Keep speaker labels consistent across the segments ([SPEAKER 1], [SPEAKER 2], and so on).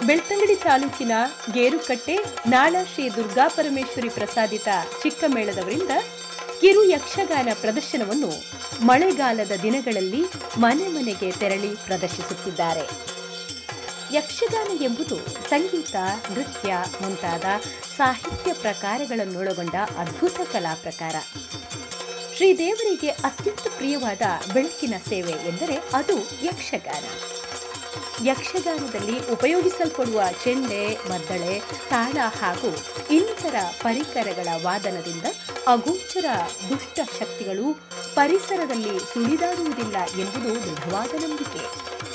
[SPEAKER 1] ಬೆಳ್ತಂಗಡಿ ತಾಲೂಕಿನ ಗೇರುಕಟ್ಟೆ ನಾಳ ಶ್ರೀ ದುರ್ಗಾ ಪರಮೇಶ್ವರಿ ಪ್ರಸಾದಿತ ಚಿಕ್ಕಮೇಳದವರಿಂದ ಕಿರು ಯಕ್ಷಗಾನ ಪ್ರದರ್ಶನವನ್ನು ಮಳೆಗಾಲದ ದಿನಗಳಲ್ಲಿ ಮನೆ ಮನೆಗೆ ತೆರಳಿ ಪ್ರದರ್ಶಿಸುತ್ತಿದ್ದಾರೆ ಯಕ್ಷಗಾನ ಎಂಬುದು ಸಂಗೀತ ನೃತ್ಯ ಮುಂತಾದ ಸಾಹಿತ್ಯ ಪ್ರಕಾರಗಳನ್ನೊಳಗೊಂಡ ಅದ್ಭುತ ಕಲಾ ಪ್ರಕಾರ ಶ್ರೀದೇವರಿಗೆ ಅತ್ಯಂತ ಪ್ರಿಯವಾದ ಬೆಳಕಿನ ಸೇವೆ ಎಂದರೆ ಅದು ಯಕ್ಷಗಾನ ಯಕ್ಷಗಾನದಲ್ಲಿ ಉಪಯೋಗಿಸಲ್ಪಡುವ ಚೆಂಡೆ ಮದ್ದಳೆ ತಾಳ ಹಾಗೂ ಇನ್ನಿತರ ಪರಿಕರಗಳ ವಾದನದಿಂದ ಅಗೋಚರ ದುಷ್ಟ ಶಕ್ತಿಗಳು ಪರಿಸರದಲ್ಲಿ ಸುಳಿದಾಡುವುದಿಲ್ಲ ಎಂಬುದು ದೃಢವಾದ ನಂಬಿಕೆ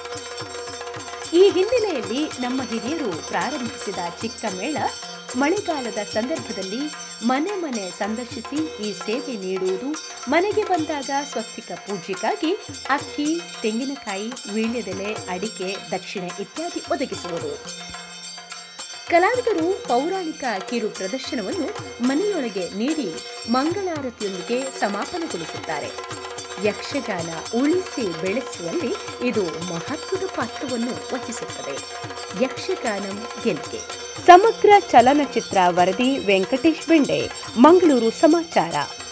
[SPEAKER 1] ಈ ಹಿನ್ನೆಲೆಯಲ್ಲಿ ನಮ್ಮ ಹಿರಿಯರು ಪ್ರಾರಂಭಿಸಿದ ಚಿಕ್ಕ ಮೇಳ ಮಳೆಗಾಲದ ಸಂದರ್ಭದಲ್ಲಿ ಮನೆ ಮನೆ ಸಂದರ್ಶಿಸಿ ಈ ಸೇವೆ ನೀಡುವುದು ಮನೆಗೆ ಬಂದಾಗ ಸ್ವಸ್ತಿಕ ಪೂಜೆಗಾಗಿ ಅಕ್ಕಿ ತೆಂಗಿನಕಾಯಿ ವೀಳ್ಯದೆಲೆ ಅಡಿಕೆ ದಕ್ಷಿಣೆ ಇತ್ಯಾದಿ ಒದಗಿಸುವುದು ಕಲಾವಿದರು ಪೌರಾಣಿಕ ಕಿರು ಪ್ರದರ್ಶನವನ್ನು ಮನೆಯೊಳಗೆ ನೀಡಿ ಮಂಗಳಾರತಿಯೊಂದಿಗೆ ಸಮಾಪನಗೊಳಿಸುತ್ತಾರೆ ಯಕ್ಷಗಾನ ಉಳಿಸಿ ಬೆಳೆಸುವಲ್ಲಿ ಇದು ಮಹತ್ವದ ಪಾತ್ರವನ್ನು ವಹಿಸುತ್ತದೆ ಯಕ್ಷಗಾನಂ ಗೆಲ್ಗೆ ಸಮಗ್ರ ಚಲನಚಿತ್ರ ವರದಿ ವೆಂಕಟೇಶ್ ಬೆಂಡೆ ಮಂಗಳೂರು ಸಮಾಚಾರ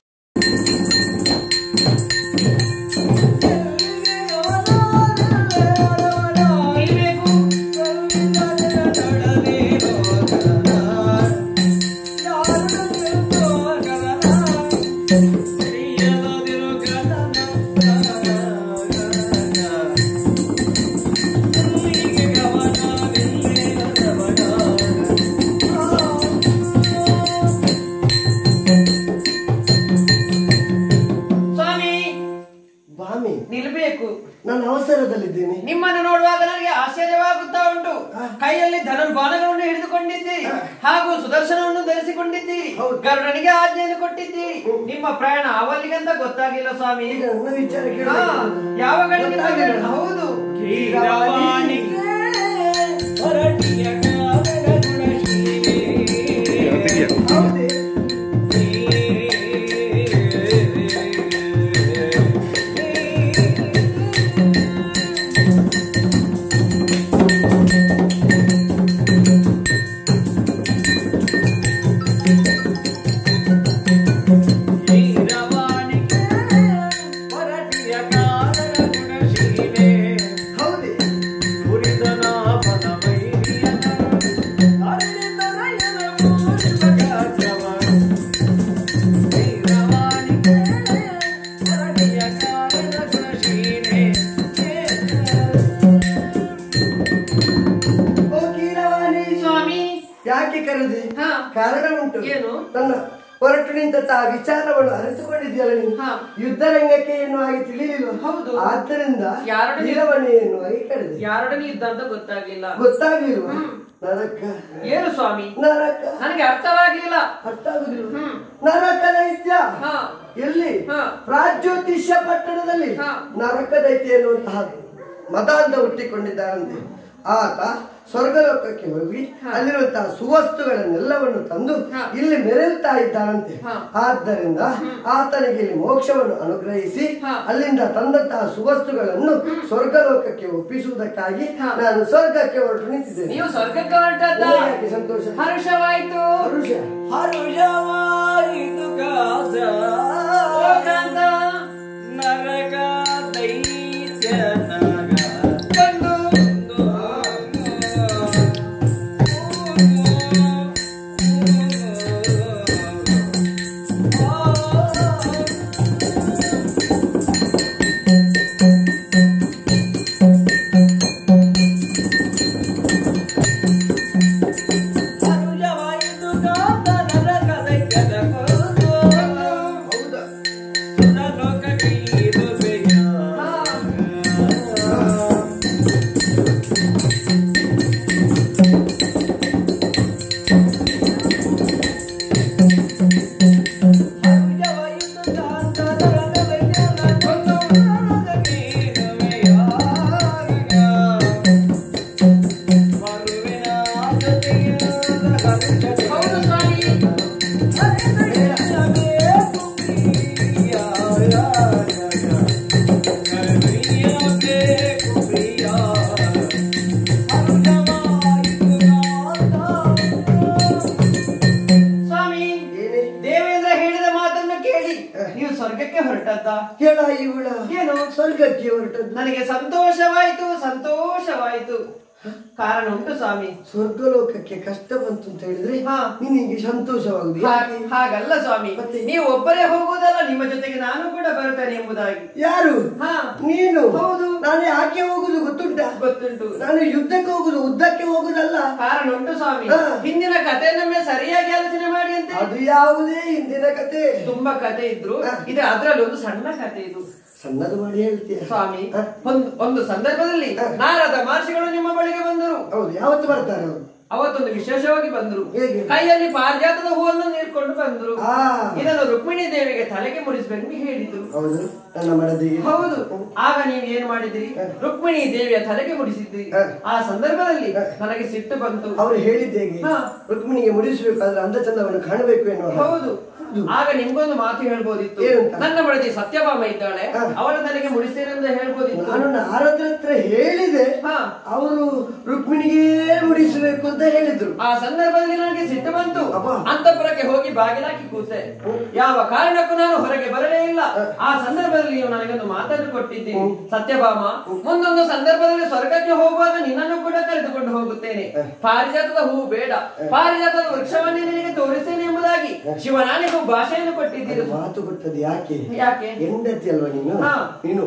[SPEAKER 2] ಸ್ವಾಮಿ
[SPEAKER 3] ಬಾಮಿ
[SPEAKER 2] ನಿಲ್ಬೇಕು
[SPEAKER 3] ನಾನು ಅವಸರದಲ್ಲಿದ್ದೇನೆ
[SPEAKER 2] ನಿಮ್ಮನ್ನು ನೋಡುವಾಗ ನನಗೆ ಆಶ್ಚರ್ಯವಾಗುತ್ತಾ ಉಂಟು ಕೈಯಲ್ಲಿ ಧನುರ್ಬಾಣಗಳನ್ನು ಹಿಡಿದುಕೊಂಡಿದ್ದೀರಿ ಹಾಗೂ ಸುದರ್ಶನವನ್ನು ಧರಿಸಿಕೊಂಡಿದ್ದೀರಿ
[SPEAKER 3] ಹೌದು.
[SPEAKER 2] ಗರುಡನಿಗೆ ಆಜ್ಞೆಯನ್ನು ಕೊಟ್ಟಿದ್ದೀರಿ ನಿಮ್ಮ ಪ್ರಯಾಣ ಅವಲ್ಲಿಗಂತ ಗೊತ್ತಾಗಿಲ್ಲ ಸ್ವಾಮಿ
[SPEAKER 3] ಈಗ ನನ್ನ ವಿಚಾರ
[SPEAKER 2] ಹಾ,
[SPEAKER 3] ಕೇಳಬೇಕು.
[SPEAKER 2] ಯಾವ ಗಡಿಗೆ
[SPEAKER 3] ಗೊತ್ತಾಗಿಲ್ಲ.
[SPEAKER 2] ಹೌದು
[SPEAKER 3] ಕೀರವಾಣಿ. ಹೌದೇ? ಹೌದೇ? ಓ ಕೀರವಾಣಿ.
[SPEAKER 2] ಸ್ವಾಮಿ
[SPEAKER 3] ಯಾಕೆ ಕರೆದೆ
[SPEAKER 2] ಹಾ.
[SPEAKER 3] ಕಾರಣ ಉಂಟು
[SPEAKER 2] ಏನು?
[SPEAKER 3] ನನ್ನ ಹೊರಟು ನಿಂತ ವಿಚಾರವನ್ನು ಅರಿತುಕೊಂಡಿದ್ಯಲ್ಲ ನೀನು
[SPEAKER 2] ಹಾ.
[SPEAKER 3] ಯುದ್ಧ ರಂಗಕ್ಕೆ ಏನು ಆಗಿ ತಿಳಿಲಿಲ್ಲ
[SPEAKER 2] ಹೌದು.
[SPEAKER 3] ಆದ್ದರಿಂದ
[SPEAKER 2] ಯಾರೊಡನೆ-
[SPEAKER 3] ಕೀರವಾಣಿ ಏನು ಆಗಿ ಕರೆದೆ
[SPEAKER 2] ಯಾರೊಡನೆ ಇದ್ದ ಅಂತ ಗೊತ್ತಾಗ್ಲಿಲ್ಲ
[SPEAKER 3] ಗೊತ್ತಾಗ್ಲಿಲ್ವ ನರಕ
[SPEAKER 2] ಏನು ಸ್ವಾಮಿ
[SPEAKER 3] ನರಕ
[SPEAKER 2] ನನಗೆ ಅರ್ಥವಾಗ್ಲಿಲ್ಲ
[SPEAKER 3] ಅರ್ಥ ಆಗುದಿಲ್ಲ
[SPEAKER 2] ಹ್ಮ್.
[SPEAKER 3] ನರಕ ದೈತ್ಯ
[SPEAKER 2] ಹಾ
[SPEAKER 3] ಎಲ್ಲಿ
[SPEAKER 2] ಹಾ.
[SPEAKER 3] ಪ್ರಾಜ್ಯೋತಿಷ್ಯ ಪಟ್ಟಣದಲ್ಲಿ
[SPEAKER 2] ಹಾ.
[SPEAKER 3] ನರಕ ದೈತ್ಯ ಎನ್ನುವಂತಹ ಮತಾಂಧ ಹುಟ್ಟಿಕೊಂಡಿದ್ದಾರಂತೆ ಆತ ಸ್ವರ್ಗಲೋಕಕ್ಕೆ ಹೋಗಿ ಅಲ್ಲಿರುವಂತಹ ಸುವಸ್ತುಗಳನ್ನೆಲ್ಲವನ್ನು ತಂದು
[SPEAKER 2] ಹಾ.
[SPEAKER 3] ಇಲ್ಲಿ ಮೆರೆಯುತ್ತಾ ಇದ್ದಾನಂತೆ
[SPEAKER 2] ಹಾ.
[SPEAKER 3] ಆದ್ದರಿಂದ ಆತನಿಗೆ ಇಲ್ಲಿ ಮೋಕ್ಷವನ್ನು ಅನುಗ್ರಹಿಸಿ
[SPEAKER 2] ಹಾ.
[SPEAKER 3] ಅಲ್ಲಿಂದ ತಂದಂತಹ ಸುವಸ್ತುಗಳನ್ನು ಸ್ವರ್ಗಲೋಕಕ್ಕೆ ಒಪ್ಪಿಸುವುದಕ್ಕಾಗಿ
[SPEAKER 2] ಹಾ.
[SPEAKER 3] ನಾನು ಸ್ವರ್ಗಕ್ಕೆ ಹೊರಟು ನಿಂತಿದ್ದೇನೆ
[SPEAKER 2] ನೀವು ಸ್ವರ್ಗಕ್ಕೆ ಹೊರಟದ್ದ
[SPEAKER 3] ನಿನಗೆ ಯಾಕೆ ಸಂತೋಷ
[SPEAKER 2] ಹರ್ಷವಾಯ್ತು
[SPEAKER 3] ಪರುಷ
[SPEAKER 4] ಹರುಷವಾಯಿತು ಕಾದ
[SPEAKER 2] ಓ ಕಾಂತ
[SPEAKER 4] ನರಕ ದೈತ್ಯನಾಗ
[SPEAKER 2] ಬಂದು
[SPEAKER 4] ಹರುಷವಾಯಿತು ಕಾದ ನರಕ
[SPEAKER 2] ಹೊರಟದ್ದ
[SPEAKER 3] ಕೇಳ ಇವಳ
[SPEAKER 2] ಏನು
[SPEAKER 3] ಸ್ವರ್ಗಕ್ಕೆ ಹೊರಟದ್ದು
[SPEAKER 2] ನನಗೆ ಸಂತೋಷವಾಯಿತು ಸಂತೋಷವಾಯಿತು ಕಾರಣ ಉಂಟು ಸ್ವಾಮಿ
[SPEAKER 3] ಸ್ವರ್ಗಲೋಕಕ್ಕೆ ಕಷ್ಟ ಬಂತು ಅಂತ ಹೇಳಿದ್ರೆ
[SPEAKER 2] ಹಾ.
[SPEAKER 3] ನಿನಗೆ ಸಂತೋಷವಾಗುದು
[SPEAKER 2] ಹಾಗೆ- ಹಾಗಲ್ಲ ಸ್ವಾಮಿ
[SPEAKER 3] ಮತ್ತೆ?
[SPEAKER 2] ನೀವು ಒಬ್ಬರೇ ಹೋಗುವುದಲ್ಲ ನಿಮ್ಮ ಜೊತೆಗೆ ನಾನು ಕೂಡ ಬರುತ್ತೇನೆ ಎಂಬುದಾಗಿ
[SPEAKER 3] ಯಾರು
[SPEAKER 2] ಹಾ
[SPEAKER 3] ನೀನು
[SPEAKER 2] ಹೌದು.
[SPEAKER 3] ನಾನು ಯಾಕೆ ಹೋಗುದು ಗೊತ್ತುಂಟ
[SPEAKER 2] ಗೊತ್ತುಂಟು
[SPEAKER 3] ನಾನು ಯುದ್ಧಕ್ಕೆ ಹೋಗುದು ಉದ್ದಕ್ಕೆ ಹೋಗುದಲ್ಲ
[SPEAKER 2] ಕಾರಣ ಉಂಟು ಸ್ವಾಮಿ
[SPEAKER 3] ಹಾ.
[SPEAKER 2] ಹಿಂದಿನ ಕಥೆಯನ್ನೊಮ್ಮೆ ಸರಿಯಾಗಿ ಆಲೋಚನೆ ಮಾಡಿ ಅಂತ
[SPEAKER 3] ಅದು ಯಾವುದೇ ಹಿಂದಿನ ಕತೆ
[SPEAKER 2] ತುಂಬಾ ಕತೆ ಇದ್ರು
[SPEAKER 3] ಹಾ.
[SPEAKER 2] ಇದು ಅದ್ರಲ್ಲಿ ಒಂದು ಸಣ್ಣ ಕತೆ ಇದು
[SPEAKER 3] ಸಣ್ಣದು ಮಾಡಿ ಹೇಳ್ತೀಯ
[SPEAKER 2] ಸ್ವಾಮಿ
[SPEAKER 3] ಹಾ.
[SPEAKER 2] ಒಂದು ಒಂದು ಸಂದರ್ಭದಲ್ಲಿ
[SPEAKER 3] ಹಾ.
[SPEAKER 2] ನಾರದ ಮಹರ್ಷಿಗಳು ನಿಮ್ಮ ಬಳಿಗೆ ಬಂದರು
[SPEAKER 3] ಹೌದು ಯಾವತ್ತು ಬರ್ತಾರೆ ಅವರು
[SPEAKER 2] ಅವತ್ತೊಂದು ವಿಶೇಷವಾಗಿ ಬಂದರು
[SPEAKER 3] ಹೇಗೆ?
[SPEAKER 2] ಕೈಯಲ್ಲಿ ಪಾರಿಜಾತದ ಹೂವನ್ನು ನೀಡ್ಕೊಂಡು ಬಂದರು
[SPEAKER 3] ಆ.
[SPEAKER 2] ಇದನ್ನು ರುಕ್ಮಿಣಿ ದೇವಿಗೆ ತಲೆಗೆ ಮುಡಿಸ್ಬೇಕು ಹೇಳಿದ್ರು
[SPEAKER 3] ಹೌದು ನನ್ನ ಮಡದಿಗೆ
[SPEAKER 2] ಹೌದು ಆಗ ನೀವು ಏನ್ ಮಾಡಿದ್ರಿ ರುಕ್ಮಿಣಿ ದೇವಿಯ ತಲೆಗೆ ಮುಡಿಸಿದ್ರಿ
[SPEAKER 3] ಹ.
[SPEAKER 2] ಆ ಸಂದರ್ಭದಲ್ಲಿ
[SPEAKER 3] ಹ.
[SPEAKER 2] ನನಗೆ ಸಿಟ್ಟು ಬಂತು
[SPEAKER 3] ಅವರು ಹೇಳಿದ್ದೇಗೆ
[SPEAKER 2] ಹಾ.
[SPEAKER 3] ರುಕ್ಮಿಣಿಗೆ ಮುಡಿಸಬೇಕಾದ್ರೆ ಅಂದ ಚಂದವನ್ನು ಕಾಣಬೇಕು ಎನ್ನುವ ಹಾಗೆ.
[SPEAKER 2] ಹೌದು ಆಗ ನಿಮ್ಗೊಂದು ಮಾತು ಹೇಳ್ಬೋದಿತ್ತು
[SPEAKER 3] ಏನಂತ?
[SPEAKER 2] ನನ್ನ ಬಡದಿ ಸತ್ಯಭಾಮ ಇದ್ದಾಳೆ
[SPEAKER 3] ಹ.
[SPEAKER 2] ಅವಳ ತಲೆಗೆ ಮುಡಿಸ್ತೇನೆ ಅಂತ ಹೇಳ್ಬೋದಿತ್ತು
[SPEAKER 3] ನಾನು ನಾರದ ಹತ್ರ ಹೇಳಿದೆ
[SPEAKER 2] ಹಾ.
[SPEAKER 3] ಅವರು ರುಕ್ಮಿಣಿಗೆ ಮುಡಿಸಬೇಕು ಅಂತ ಹೇಳಿದ್ರು
[SPEAKER 2] ಆ ಸಂದರ್ಭದಲ್ಲಿ ನನಗೆ ಸಿಟ್ಟು ಬಂತು
[SPEAKER 3] ಅಬ್ಬಾ.
[SPEAKER 2] ಅಂತಪುರಕ್ಕೆ ಹೋಗಿ ಬಾಗಿಲಾಕಿ ಕೂತೆ ಯಾವ ಕಾರಣಕ್ಕೂ ನಾನು ಹೊರಗೆ ಬರಲೇ ಇಲ್ಲ ಆ ಸಂದರ್ಭದಲ್ಲಿ ನೀವು ನನಗೊಂದು ಮಾತನ್ನು ಕೊಟ್ಟಿದ್ದೀನಿ ಸತ್ಯಭಾಮ ಮುಂದೊಂದು ಸಂದರ್ಭದಲ್ಲಿ ಸ್ವರ್ಗಕ್ಕೆ ಹೋಗುವಾಗ ನಿನ್ನನ್ನು ಕೂಡ ಕರೆದುಕೊಂಡು ಹೋಗುತ್ತೇನೆ ಪಾರಿಜಾತದ ಹೂ ಬೇಡ ಪಾರಿಜಾತದ ವೃಕ್ಷವನ್ನೇ ನಿನಗೆ ತೋರಿಸ್ತೇನೆ ಎಂಬುದಾಗಿ ಶಿವನಾನಿಗೂ ಭಾಷೆಯನ್ನು ಕೊಟ್ಟಿದ್ದೀರಿ
[SPEAKER 3] ಮಾತು ಕೊಟ್ಟದ್ದು ಯಾಕೆ
[SPEAKER 2] ಯಾಕೆ
[SPEAKER 3] ಹೆಂಡತಿ ಅಲ್ವಾ ನೀನು
[SPEAKER 2] ಹಾ.
[SPEAKER 3] ನೀನು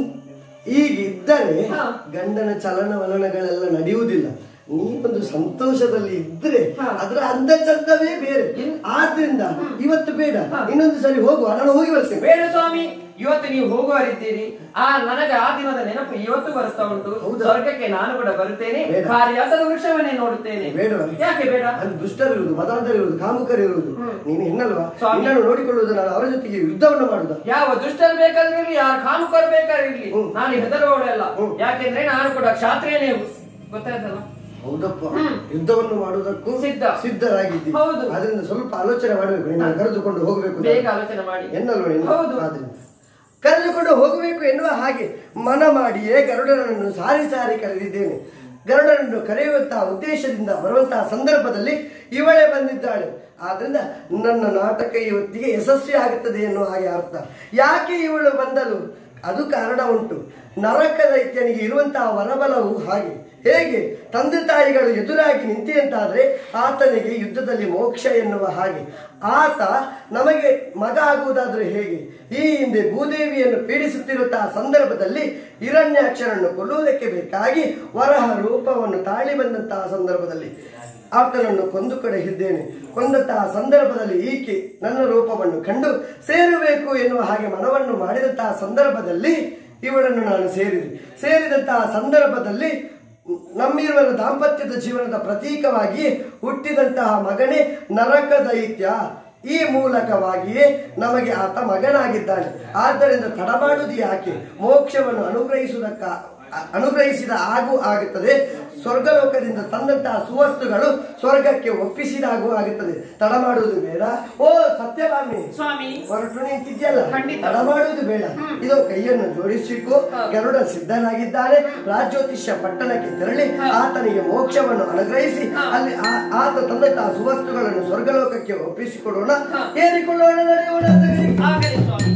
[SPEAKER 3] ಈಗಿದ್ದರೆ
[SPEAKER 2] ಹಾ.
[SPEAKER 3] ಗಂಡನ ಚಲನವಲನಗಳೆಲ್ಲ ನಡೆಯುವುದಿಲ್ಲ ನೀವೊಂದು ಸಂತೋಷದಲ್ಲಿ ಇದ್ರೆ
[SPEAKER 2] ಹಾ.
[SPEAKER 3] ಅದರ ಅಂದ ಚಂದವೇ ಬೇರೆ
[SPEAKER 2] ಇನ್-
[SPEAKER 3] ಆದ್ರಿಂದ ಇವತ್ತು ಬೇಡ ಇನ್ನೊಂದು ಸರಿ ಹೋಗುವ ನಾನು ಹೋಗಿ ಬರ್ತೇನೆ
[SPEAKER 2] ಬೇಡ ಸ್ವಾಮಿ ಇವತ್ತು ನೀವು ಹೋಗುವರಿದ್ದೀರಿ ಆ ನನಗೆ ಆ ದಿನದ ನೆನಪು ಇವತ್ತು ಬರುತ್ತಾ ಉಂಟು
[SPEAKER 3] ಹೌದಾ?
[SPEAKER 2] ಸ್ವರ್ಗಕ್ಕೆ ನಾನು ಕೂಡ ಬರುತ್ತೇನೆ
[SPEAKER 3] ಬೇಡ.
[SPEAKER 2] ಪಾರಿಜಾತದ ವೃಕ್ಷವನ್ನೇ ನೋಡುತ್ತೇನೆ
[SPEAKER 3] ಬೇಡವಾ?
[SPEAKER 2] ಯಾಕೆ ಬೇಡ
[SPEAKER 3] ಅಲ್ಲಿ ದುಷ್ಟರಿರುವುದು ಮತಾಂತರಿರುವುದು ಕಾಮುಕರಿರುವುದು ನೀನು ಹೆಣ್ಣಲ್ವಾ
[SPEAKER 2] ಸ್ವಾಮಿ.
[SPEAKER 3] ನಿನ್ನನ್ನು ನೋಡಿಕೊಳ್ಳುವುದು ನಾನು ಅವರ ಜೊತೆಗೆ ಯುದ್ಧವನ್ನು ಮಾಡುದ
[SPEAKER 2] ಯಾವ ದುಷ್ಟರು ಬೇಕಾದ್ರೂ ಇರ್ಲಿ ಯಾರು ಕಾಮುಕರು ಬೇಕಾದ್ರೂ ಇರ್ಲಿ
[SPEAKER 3] ಹ್ಮ್.
[SPEAKER 2] ನಾನು ಹೆದರುವವಳೆಲ್ಲ
[SPEAKER 3] ಹ್ಮ್.
[SPEAKER 2] ಯಾಕೆಂದ್ರೆ ನಾನು ಕೂಡ ಕ್ಷಾತ್ರಿಯನೇ ಗೊತ್ತಾಯ್ತಲ್ಲ
[SPEAKER 3] ಹೌದಪ್ಪ
[SPEAKER 2] ಹ್ಮ್.
[SPEAKER 3] ಯುದ್ಧವನ್ನು ಮಾಡುವುದಕ್ಕೂ
[SPEAKER 2] ಸಿದ್ಧ.
[SPEAKER 3] ಸಿದ್ಧರಾಗಿದ್ದಿ
[SPEAKER 2] ಹೌದು.
[SPEAKER 3] ಅದರಿಂದ ಸ್ವಲ್ಪ ಆಲೋಚನೆ ಮಾಡಬೇಕು ನಿನ್ನನ್ನು ಕರೆದುಕೊಂಡು ಹೋಗಬೇಕು
[SPEAKER 2] ಬೇಗ ಆಲೋಚನೆ ಮಾಡಿ
[SPEAKER 3] ಎನ್ನಲ್ವ ನೀನು
[SPEAKER 2] ಹೌದು.
[SPEAKER 3] ಆದ್ರಿಂದ ಕರೆದುಕೊಂಡು ಹೋಗಬೇಕು ಎನ್ನುವ ಹಾಗೆ ಮನ ಮಾಡಿಯೇ ಗರುಡನನ್ನು ಸಾರಿ ಸಾರಿ ಕರೆದಿದ್ದೇನೆ ಗರುಡನನ್ನು ಕರೆಯುವಂತಹ ಉದ್ದೇಶದಿಂದ ಬರುವಂತಹ ಸಂದರ್ಭದಲ್ಲಿ ಇವಳೇ ಬಂದಿದ್ದಾಳೆ ಆದ್ರಿಂದ ನನ್ನ ನಾಟಕ ಇವತ್ತಿಗೆ ಯಶಸ್ವಿ ಆಗುತ್ತದೆ ಎನ್ನುವ ಹಾಗೆ ಅರ್ಥ ಯಾಕೆ ಇವಳು ಬಂದಳು ಅದು ಕಾರಣ ಉಂಟು ನರಕ ದೈತ್ಯನಿಗೆ ಇರುವಂತಹ ವರಬಲವು ಹಾಗೆ ಹೇಗೆ ತಂದೆ ತಾಯಿಗಳು ಎದುರಾಗಿ ನಿಂತಿಯಂತಾದ್ರೆ ಆತನಿಗೆ ಯುದ್ಧದಲ್ಲಿ ಮೋಕ್ಷ ಎನ್ನುವ ಹಾಗೆ ಆತ ನಮಗೆ ಮಗ ಆಗುವುದಾದ್ರೆ ಹೇಗೆ ಈ ಹಿಂದೆ ಭೂದೇವಿಯನ್ನು ಪೀಡಿಸುತ್ತಿರುವಂತಹ ಸಂದರ್ಭದಲ್ಲಿ ಹಿರಣ್ಯಾಕ್ಷರನ್ನು ಕೊಲ್ಲುವುದಕ್ಕೆ ಬೇಕಾಗಿ ವರಹ ರೂಪವನ್ನು ತಾಳಿ ಬಂದಂತಹ ಸಂದರ್ಭದಲ್ಲಿ ಆತನನ್ನು ಕೊಂದು ಕಡೆಹಿದ್ದೇನೆ ಕೊಂದಂತಹ ಸಂದರ್ಭದಲ್ಲಿ ಈಕೆ ನನ್ನ ರೂಪವನ್ನು ಕಂಡು ಸೇರಬೇಕು ಎನ್ನುವ ಹಾಗೆ ಮನವನ್ನು ಮಾಡಿದಂತಹ ಸಂದರ್ಭದಲ್ಲಿ ಇವಳನ್ನು ನಾನು ಸೇರಿದೆ ಸೇರಿದಂತಹ ಸಂದರ್ಭದಲ್ಲಿ ನಮ್ಮಿರುವರ ದಾಂಪತ್ಯದ ಜೀವನದ ಪ್ರತೀಕವಾಗಿ ಹುಟ್ಟಿದಂತಹ ಮಗನೇ ನರಕ ದೈತ್ಯ ಈ ಮೂಲಕವಾಗಿಯೇ ನಮಗೆ ಆತ ಮಗನಾಗಿದ್ದಾನೆ ಆದ್ದರಿಂದ ತಡಮಾಡುವುದು ಯಾಕೆ ಮೋಕ್ಷವನ್ನು ಅನುಗ್ರಹಿಸುವುದಕ್ಕ ಅ- ಅನುಗ್ರಹಿಸಿದ ಹಾಗೂ ಆಗುತ್ತದೆ ಸ್ವರ್ಗಲೋಕದಿಂದ ತಂದಂತಹ ಸುವಸ್ತುಗಳು ಸ್ವರ್ಗಕ್ಕೆ ಒಪ್ಪಿಸಿದಾಗೂ ಆಗುತ್ತದೆ ತಡ ಮಾಡುವುದು ಬೇಡ ಓ ಸತ್ಯಭಾಮಿ
[SPEAKER 2] ಸ್ವಾಮಿ
[SPEAKER 3] ಹೊರಟು ನಿಂತಿದ್ಯಲ್ಲ
[SPEAKER 2] ಖಂಡಿತ.
[SPEAKER 3] ತಡ ಮಾಡುವುದು ಬೇಡ ಇದು ಕೈಯನ್ನು ಜೋಡಿಸಿಕೋ ಗರುಡ ಸಿದ್ಧನಾಗಿದ್ದಾನೆ ರಾಜ್ಯೋತಿಷ್ಯ ಪಟ್ಟಣಕ್ಕೆ ತೆರಳಿ ಆತನಿಗೆ ಮೋಕ್ಷವನ್ನು ಅನುಗ್ರಹಿಸಿ ಅಲ್ಲಿ ಆ- ಆತ ತಂದಂತಹ ಸುವಸ್ತುಗಳನ್ನು ಸ್ವರ್ಗಲೋಕಕ್ಕೆ ಒಪ್ಪಿಸಿಕೊಡೋಣ ಏರಿಕೊಳ್ಳೋಣ ನಡೆಯೋಣ ತಗಲಿ.
[SPEAKER 2] ಆಗಲಿ ಸ್ವಾಮಿ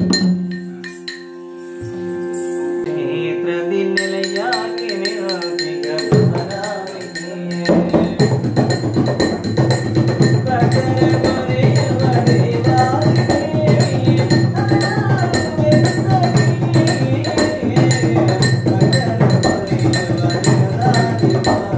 [SPEAKER 4] ನೇತ್ರದಿ ನೆಲೆಯಾಗಿ ನಿರಂತಿಗ ಬದಲಾವಣೆಯೇ. ಭಜನೆ ಮರೆಯುವ ದೇವಾದಿ ದೇವಿ, ಭಜನೆ ಮರೆಯುವ ದೇವಾದಿ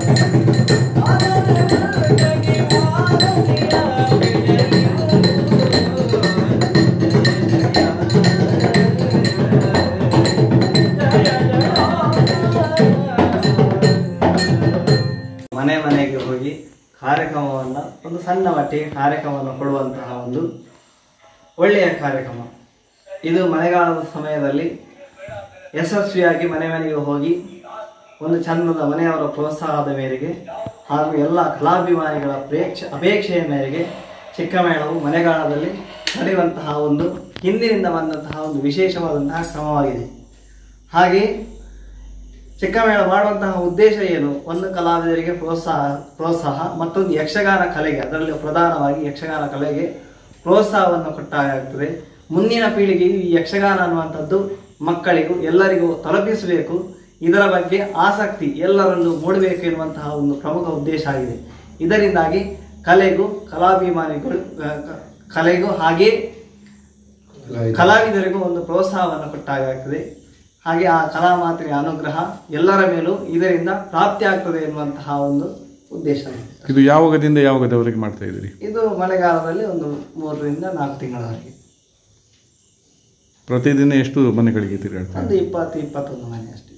[SPEAKER 4] ಮನೆ ಮನೆಗೆ ಹೋಗಿ ಕಾರ್ಯಕ್ರಮವನ್ನು ಒಂದು ಸಣ್ಣ ಮಟ್ಟಿಗೆ ಕಾರ್ಯಕ್ರಮವನ್ನು ಕೊಡುವಂತಹ ಒಂದು ಒಳ್ಳೆಯ ಕಾರ್ಯಕ್ರಮ ಇದು ಮಳೆಗಾಲದ ಸಮಯದಲ್ಲಿ ಯಶಸ್ವಿಯಾಗಿ ಮನೆ ಮನೆಗೆ ಹೋಗಿ ಒಂದು ಚಂದದ ಮನೆಯವರ ಪ್ರೋತ್ಸಾಹದ ಮೇರೆಗೆ ಹಾಗೂ ಎಲ್ಲ ಕಲಾಭಿಮಾನಿಗಳ ಪ್ರೇಕ್ಷ ಅಪೇಕ್ಷೆಯ ಮೇರೆಗೆ ಚಿಕ್ಕಮೇಳವು ಮಳೆಗಾಲದಲ್ಲಿ ನಡೆಯುವಂತಹ ಒಂದು ಹಿಂದಿನಿಂದ ಬಂದಂತಹ ಒಂದು ವಿಶೇಷವಾದಂತಹ ಕ್ರಮವಾಗಿದೆ ಹಾಗೆ ಚಿಕ್ಕಮೇಳ ಮಾಡುವಂತಹ ಉದ್ದೇಶ ಏನು ಒಂದು ಕಲಾವಿದರಿಗೆ ಪ್ರೋತ್ಸಾಹ ಪ್ರೋತ್ಸಾಹ ಮತ್ತೊಂದು ಯಕ್ಷಗಾನ ಕಲೆಗೆ ಅದರಲ್ಲಿ ಪ್ರಧಾನವಾಗಿ ಯಕ್ಷಗಾನ ಕಲೆಗೆ ಪ್ರೋತ್ಸಾಹವನ್ನು ಕೊಟ್ಟಾಗುತ್ತದೆ ಮುಂದಿನ ಪೀಳಿಗೆಗೆ ಈ ಯಕ್ಷಗಾನ ಅನ್ನುವಂಥದ್ದು ಮಕ್ಕಳಿಗೂ ಎಲ್ಲರಿಗೂ ತಲುಪಿಸಬೇಕು ಇದರ ಬಗ್ಗೆ ಆಸಕ್ತಿ ಎಲ್ಲರಲ್ಲೂ ಮೂಡಬೇಕು ಎನ್ನುವಂತಹ ಒಂದು ಪ್ರಮುಖ ಉದ್ದೇಶ ಆಗಿದೆ ಇದರಿಂದಾಗಿ ಕಲೆಗೂ ಕಲಾಭಿಮಾನಿಗಳು ಆ, ಕ- ಕಲೆಗೂ ಹಾಗೆ ಕಲಾವಿದರಿಗೂ ಒಂದು ಪ್ರೋತ್ಸಾಹವನ್ನು ಕೊಟ್ಟಾಗ್ತದೆ ಹಾಗೆ ಆ ಕಲಾ ಮಾತೆಯ ಅನುಗ್ರಹ ಎಲ್ಲರ ಮೇಲೂ ಇದರಿಂದ ಪ್ರಾಪ್ತಿ ಆಗ್ತದೆ ಎನ್ನುವಂತಹ ಒಂದು ಉದ್ದೇಶ ಇದೆ.
[SPEAKER 5] ಇದು ಯಾವಾಗದಿಂದ ಯಾವಾಗದವರೆಗೆ ಮಾಡ್ತಾ ಇದ್ದೀರಿ
[SPEAKER 4] ಇದು ಮಳೆಗಾಲದಲ್ಲಿ ಒಂದು ಮೂರರಿಂದ ನಾಲ್ಕು ತಿಂಗಳವರೆಗೆ
[SPEAKER 5] ಪ್ರತಿದಿನ ಎಷ್ಟು ಮನೆಗಳಿಗೆ ತಿರುಗಾಡ್ತಾ
[SPEAKER 4] ಒಂದು ಇಪ್ಪತ್ತು ಇಪ್ಪತ್ತೊಂದು ಮನೆ ಅಷ್ಟೇ